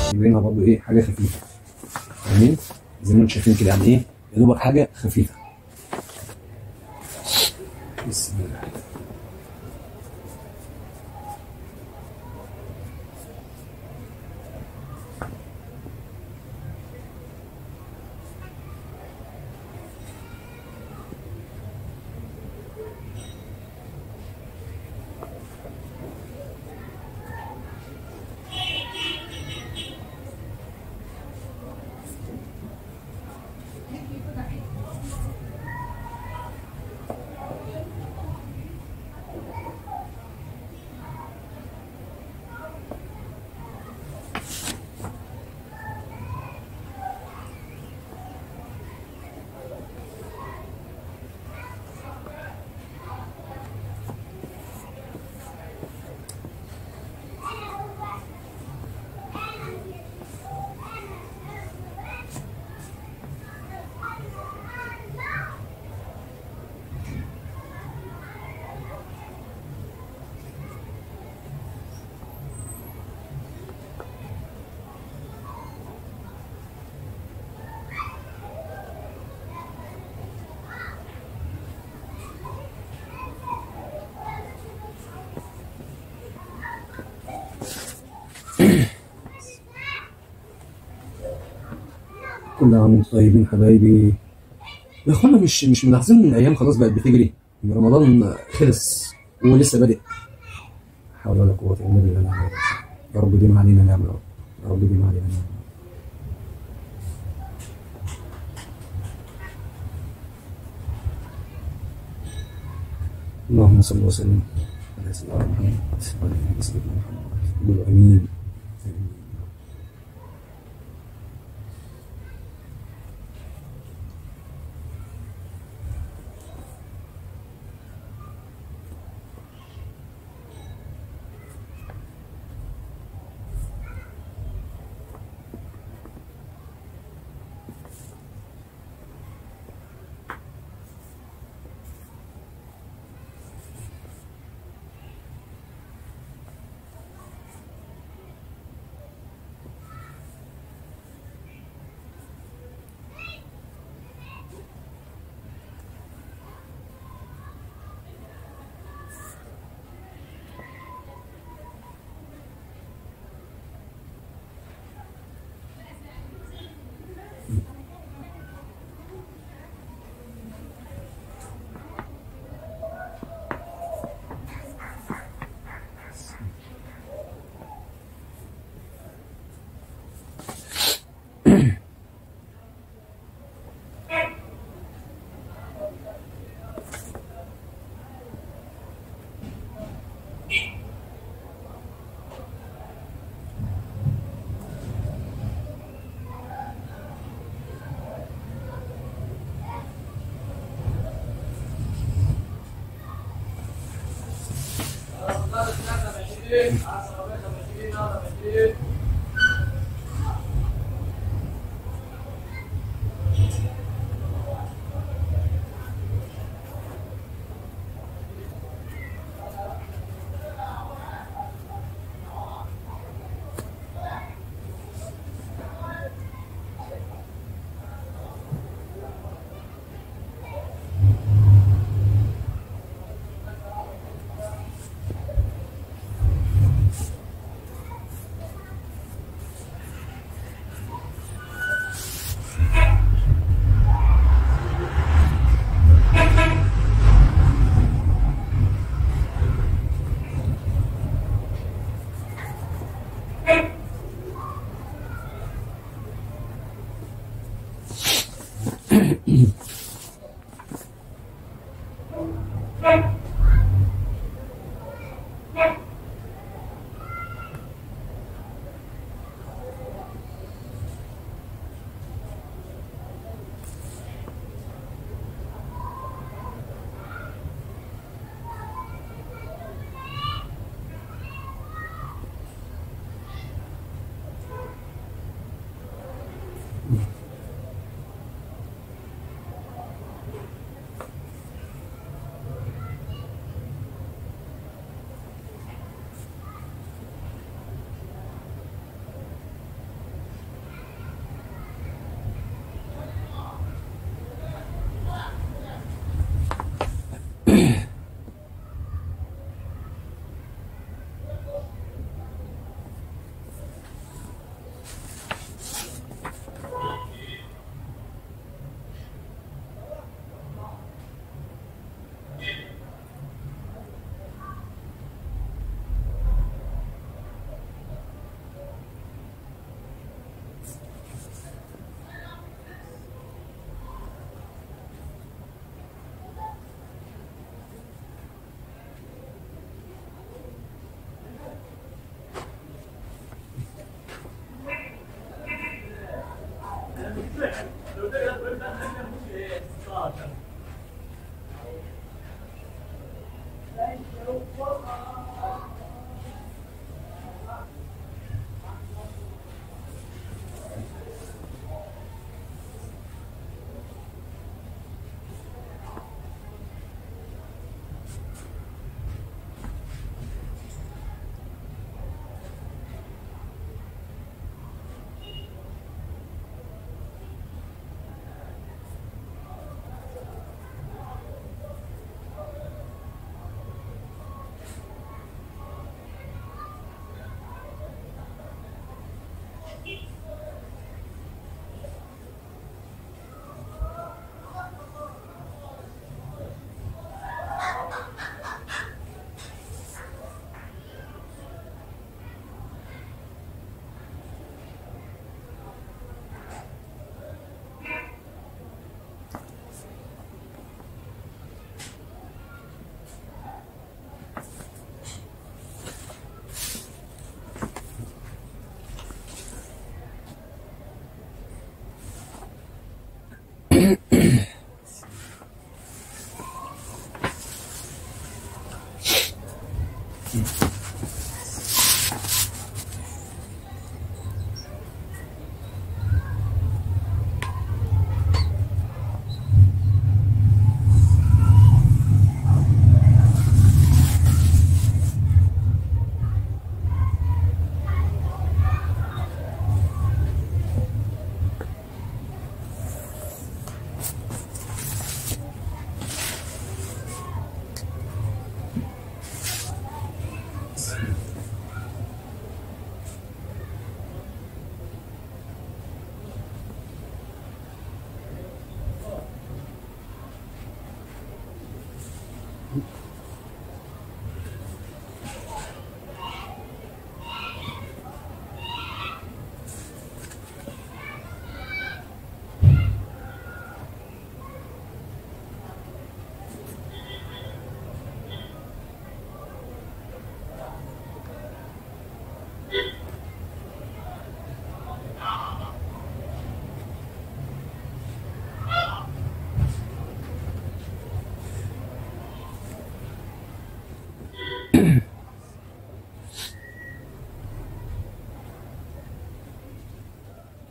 يبقى برضه ايه حاجه خفيفه فاهمين زي ما انتم شايفين كده يعني ايه يا دوبك حاجه خفيفه بسم الله كل عام وانتم طيبين حبايبي يا اخوانا مش مش ملاحظين ان الايام خلاص بقت بتجري ان رمضان خلص ولسه بادئ لا حول ولا قوه الا بالله العلي العظيم. يا رب ديم علينا نعمه يا رب يا رب ديم علينا نعمه اللهم صل وسلم على سيدنا محمد وعلى ال سيدنا محمد قولوا امين آمين.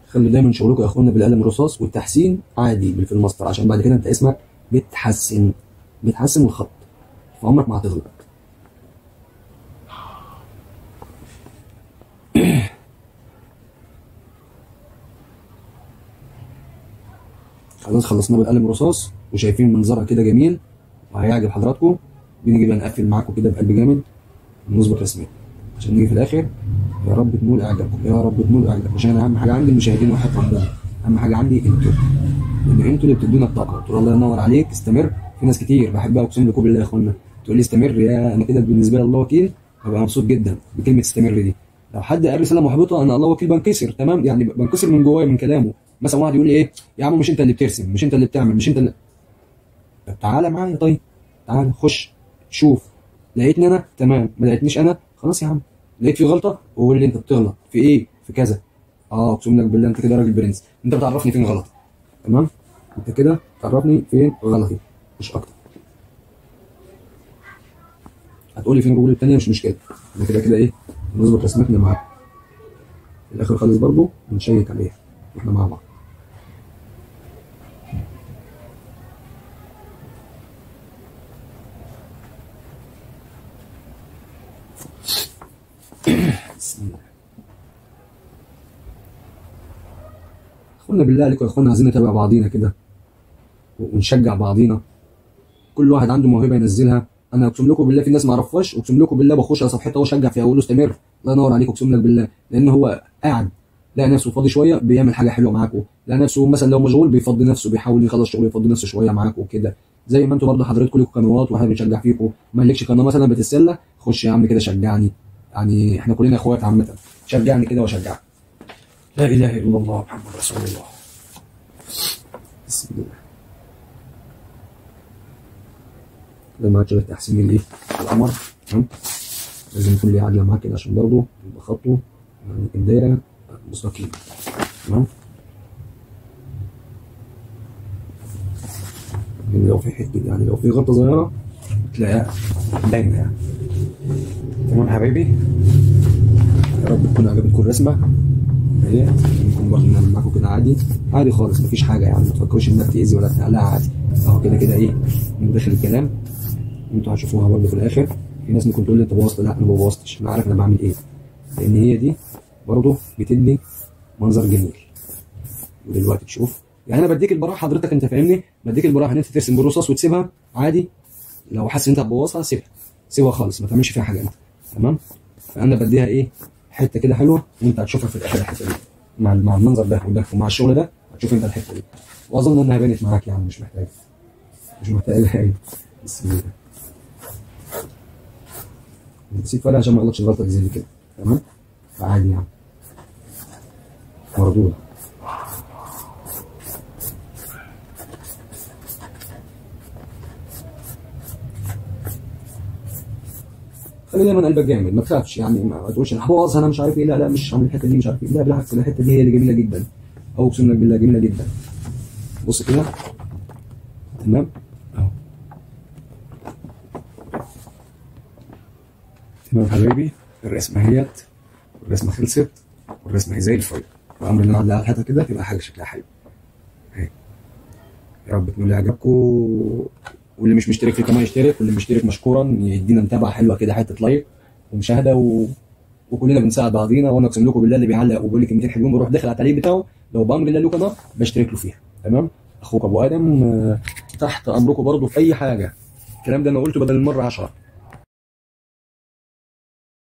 خلوا دايما شغلكم يا اخوانا بالقلم الرصاص والتحسين عادي في المسطر عشان بعد كده انت اسمك بتحسن بتحسن الخط فعمرك ما هتغلط خلاص خلصنا بالقلم الرصاص وشايفين منظرها كده جميل وهيعجب حضراتكم بنيجي بقى نقفل معاكم كده بقلب جامد ونظبط رسمين عشان نيجي في الاخر يا رب تنول اعجابكم يا رب تنول اعجابكم عشان انا اهم حاجه عندي المشاهدين وحياه ربنا اهم حاجه عندي انتوا لان انتوا اللي بتدونا الطاقه تقول الله ينور عليك استمر في ناس كتير بحبها اقسم لكم بالله يا اخوانا تقول لي استمر يا انا كده بالنسبه لي الله وكيل هبقى مبسوط جدا بكلمه استمر دي لو حد قال رساله محبطه انا الله وكيل بنكسر تمام يعني بنكسر من جوايا من كلامه مثلا واحد يقول لي ايه يا عم مش انت اللي بترسم مش انت اللي بتعمل مش انت اللي طب تعالى معايا طيب تعالى خش شوف لقيتني انا تمام ما لقيتنيش انا خلاص يا عم لقيت في غلطه وقول لي انت بتغلط في ايه في كذا اه اقسم لك بالله انت كده راجل برنس انت بتعرفني فين غلطي تمام انت كده تعرفني فين غلطي مش اكتر هتقولي فين الرجول التانية مش مشكلة احنا كده كده ايه نظبط رسمتنا معاك في الاخر خالص برضو بنشيك عليها واحنا مع بعض بسم الله اخوانا بالله عليكم يا اخوانا عايزين نتابع بعضينا كده ونشجع بعضينا كل واحد عنده موهبه ينزلها انا اقسم لكم بالله في ناس ما اعرفهاش اقسم لكم بالله بخش على صفحتها واشجع فيها اقول له استمر الله ينور عليك اقسم لك بالله لان هو قاعد لقى نفسه فاضي شويه بيعمل حاجه حلوه معاكم لقى نفسه مثلا لو مشغول بيفضي نفسه بيحاول يخلص شغله يفضي نفسه شويه معاكم وكده زي ما انتوا برضه حضرتكم لكم قنوات واحد بيشجع فيكم ما لكش قناه مثلا بتتسلى خش يا عم كده شجعني يعني احنا كلنا اخوات عامه شجعني كده وشجعك لا اله الا الله محمد رسول الله بسم الله لما تشوف تحسين الايه القمر تمام لازم يكون ليه عدله معاك كده عشان برضه يبقى خطه يعني الدايره مستقيم تمام يعني لو في حته يعني لو في غلطه صغيره تلاقيها باينه يعني تمام حبايبي يا رب تكون عجبتكم الرسمه اهي نكون واخدين معاكم كده عادي عادي خالص مفيش حاجه يعني ما تفكروش انها تاذي ولا بتاع لا عادي اهو كده كده ايه من داخل الكلام انتوا هتشوفوها برضه في الاخر في ناس ممكن تقول لي انت بوظت لا انا ما بوظتش انا عارف انا بعمل ايه لان هي دي برضه بتدي منظر جميل ودلوقتي تشوف يعني انا بديك البراحه حضرتك انت فاهمني بديك البراحه ان انت ترسم بالرصاص وتسيبها عادي لو حاسس ان انت هتبوظها سيبها سيبها خالص ما تعملش فيها حاجه انت تمام فانا بديها ايه حته كده حلوه وانت هتشوفها في الاخر الحته دي مع مع المنظر ده وده ومع الشغل ده هتشوف انت الحته دي واظن انها بانت معاك يعني مش محتاج مش محتاج ايه بسم الله نسيت فرق عشان ما اغلطش الغلطه دي زي كده تمام فعادي يعني مردود خلي دايما قلبك جامد ما تخافش يعني ما تقولش انا هبوظ انا مش عارف ايه لا لا مش هعمل الحته دي مش عارف ايه لا بالعكس الحته دي هي اللي جميله جدا او اقسم لك بالله جميله جدا بص كده تمام اهو تمام حبايبي الرسمه اهيت الرسمه خلصت والرسمه هي زي الفل وامر الله على الحته كده تبقى حاجه شكلها حلو اهي يا رب تكون عجبكم واللي مش مشترك في القناه يشترك واللي مشترك مشكورا يدينا متابعه حلوه كده حته لايك ومشاهده و... وكلنا بنساعد بعضينا وانا اقسم لكم بالله اللي بيعلق وبيقول لي كلمتين حلوين بروح داخل على التعليق بتاعه لو بامر الله له قناه بشترك له فيها تمام اخوك ابو ادم آه، تحت امركم برضه في اي حاجه الكلام ده انا قلته بدل المره 10